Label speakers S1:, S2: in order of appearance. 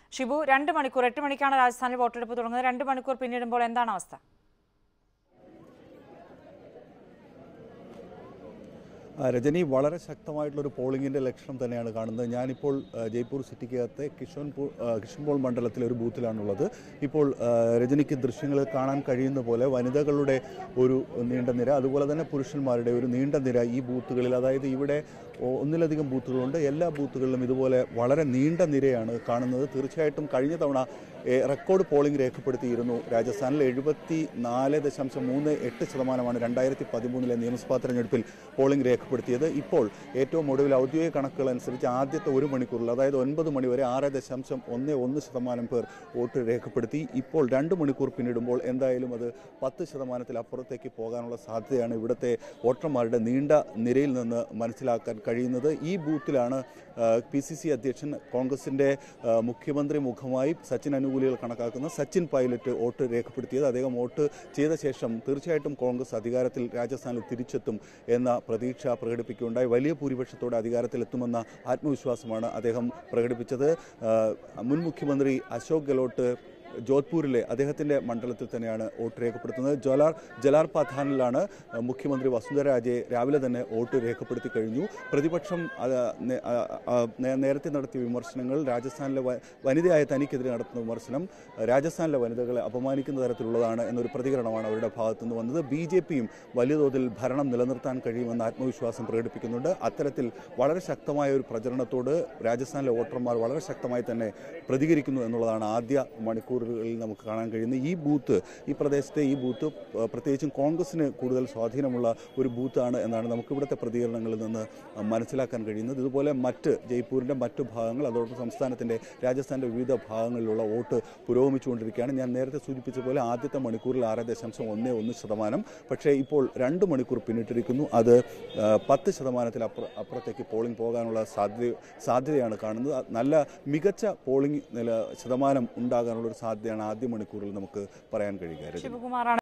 S1: ഷിബു രണ്ട് മണിക്കൂർ എട്ട് മണിക്കാണ് രാജസ്ഥാനിൽ വോട്ടെടുപ്പ് തുടങ്ങുന്നത് രണ്ട് മണിക്കൂർ പിന്നിടുമ്പോൾ എന്താണ് അവസ്ഥ
S2: ആ, രജനി വളരെ ശക്തമായിട്ടുള്ളൊരു പോളിംഗിൻ്റെ ലക്ഷണം തന്നെയാണ് കാണുന്നത് ഞാനിപ്പോൾ ആ, ജയ്പൂർ സിറ്റിക്കകത്തെ കിഷൻപൂർ ആ, കിഷൻപോൾ മണ്ഡലത്തിലെ ഒരു ബൂത്തിലാണുള്ളത് ഇപ്പോൾ ആ, രജനിക്ക് ദൃശ്യങ്ങൾ കാണാൻ കഴിയുന്ന പോലെ വനിതകളുടെ ഒരു നീണ്ട നിര അതുപോലെ തന്നെ പുരുഷന്മാരുടെ ഒരു നീണ്ട നിര ഈ ബൂത്തുകളിൽ അതായത് ഇവിടെ ഒ- ഒന്നിലധികം ബൂത്തുകളുണ്ട് എല്ലാ ബൂത്തുകളിലും ഇതുപോലെ വളരെ നീണ്ട നിരയാണ് കാണുന്നത് തീർച്ചയായിട്ടും കഴിഞ്ഞ തവണ ഏ, റെക്കോർഡ് പോളിംഗ് രേഖപ്പെടുത്തിയിരുന്നു രാജസ്ഥാനിൽ എഴുപത്തി നാല് ദശാംശം മൂന്ന് എട്ട് ശതമാനമാണ് രണ്ടായിരത്തി പതിമൂന്നിലെ നിയമസഭാ തെരഞ്ഞെടുപ്പിൽ പോളിംഗ് രേഖപ്പെടുത്തിയത് ഇപ്പോൾ ഏറ്റവും ഒടുവിൽ ഔദ്യോഗിക കണക്കുകൾ അനുസരിച്ച് ആദ്യത്തെ ഒരു മണിക്കൂറിൽ അതായത് ഒൻപത് മണി വരെ ആറ് ദശാംശം ഒന്ന് ഒന്ന് ശതമാനം പേർ വോട്ട് രേഖപ്പെടുത്തി ഇപ്പോൾ രണ്ട് മണിക്കൂർ പിന്നിടുമ്പോൾ എന്തായാലും അത് പത്ത് ശതമാനത്തിൽ അപ്പുറത്തേക്ക് പോകാനുള്ള സാധ്യതയാണ് ഇവിടുത്തെ വോട്ടർമാരുടെ നീണ്ട നിരയിൽ നിന്ന് മനസ്സിലാക്കാൻ കഴിയുന്നത് ഈ ബൂത്തിലാണ് പി സി സി അധ്യക്ഷൻ കോൺഗ്രസിൻ്റെ ആ, മുഖ്യമന്ത്രി മുഖമായി സച്ചിൻ അനുകൂലികൾ കണക്കാക്കുന്ന സച്ചിൻ പൈലറ്റ് വോട്ട് രേഖപ്പെടുത്തിയത് അദ്ദേഹം വോട്ട് ചെയ്ത ശേഷം തീർച്ചയായിട്ടും കോൺഗ്രസ് അധികാരത്തിൽ രാജസ്ഥാനിൽ തിരിച്ചെത്തും എന്ന പ്രതീക്ഷ പ്രകടിപ്പിക്കുകയുണ്ടായി വലിയ ഭൂരിപക്ഷത്തോടെ അധികാരത്തിലെത്തുമെന്ന ആത്മവിശ്വാസമാണ് അദ്ദേഹം പ്രകടിപ്പിച്ചത് ആ, മുൻ മുഖ്യമന്ത്രി അശോക് ഗെഹ്ലോട്ട് ജോധ്പൂരിലെ അദ്ദേഹത്തിൻ്റെ മണ്ഡലത്തിൽ തന്നെയാണ് വോട്ട് രേഖപ്പെടുത്തുന്നത് ജോലാർ ജലാർ പഥാനിലാണ് അഹ്, മുഖ്യമന്ത്രി വസുന്ധര രാജയെ രാവിലെ തന്നെ വോട്ട് രേഖപ്പെടുത്തി കഴിഞ്ഞു പ്രതിപക്ഷം അത് നേ- ആ- ആ- നേ- നേരത്തെ നടത്തിയ വിമർശനങ്ങൾ രാജസ്ഥാനിലെ വ- വനിതയായ തനിക്കെതിരെ നടത്തുന്ന വിമർശനം രാജസ്ഥാനിലെ വനിതകളെ അപമാനിക്കുന്ന തരത്തിലുള്ളതാണ് എന്നൊരു പ്രതികരണമാണ് അവരുടെ ഭാഗത്തു നിന്ന് വന്നത് ബി ജെ പിയും വലിയ തോതിൽ ഭരണം നിലനിർത്താൻ കഴിയുമെന്ന ആത്മവിശ്വാസം പ്രകടിപ്പിക്കുന്നുണ്ട് അത്തരത്തിൽ വളരെ ശക്തമായ ഒരു പ്രചരണത്തോട് രാജസ്ഥാനിലെ വോട്ടർമാർ വളരെ ശക്തമായി തന്നെ പ്രതികരിക്കുന്നു എന്നുള്ളതാണ് ആദ്യ മണിക്കൂറുകളിൽ നമുക്ക് കാണാൻ കഴിയുന്നത് ഈ ബൂത്ത് ഈ പ്രദേശത്തെ ഈ ബൂത്ത് പ- പ്രത്യേകിച്ചും കോൺഗ്രസിന് കൂടുതൽ സ്വാധീനമുള്ള ഒരു ബൂത്താണ് എന്നാണ് നമുക്ക് ഇവിടുത്തെ പ്രതികരണങ്ങളിൽ നിന്ന് മനസ്സിലാക്കാൻ കഴിയുന്നത് ഇതുപോലെ മറ്റ് ജയ്പൂരിൻ്റെ മറ്റു ഭാഗങ്ങൾ അതോടൊപ്പം സംസ്ഥാനത്തിൻ്റെ രാജസ്ഥാൻ്റെ വിവിധ ഭാഗങ്ങളിലുള്ള വോട്ട് പുരോഗമിച്ചുകൊണ്ടിരിക്കുകയാണ് ഞാൻ നേരത്തെ സൂചിപ്പിച്ച പോലെ ആദ്യത്തെ മണിക്കൂറിൽ ആറ് ദശാംശം ഒന്ന് ഒന്ന് ശതമാനം പക്ഷേ ഇപ്പോൾ രണ്ട് മണിക്കൂർ പിന്നിട്ടിരിക്കുന്നു അത് ആ, പത്ത് ശതമാനത്തിൽ അപ്പുറ അപ്പുറത്തേക്ക് പോളിംഗ് പോകാനുള്ള സാധ്യത സാധ്യതയാണ് കാണുന്നത് അത് നല്ല മികച്ച പോളിംഗ് നില ശതമാനം ഉണ്ടാകാനുള്ള ഒരു സാധ്യതയാണ് ആദ്യ മണിക്കൂറിൽ നമുക്ക് പറയാൻ കഴിയുക രജനി.
S1: ശിവകുമാറാണ്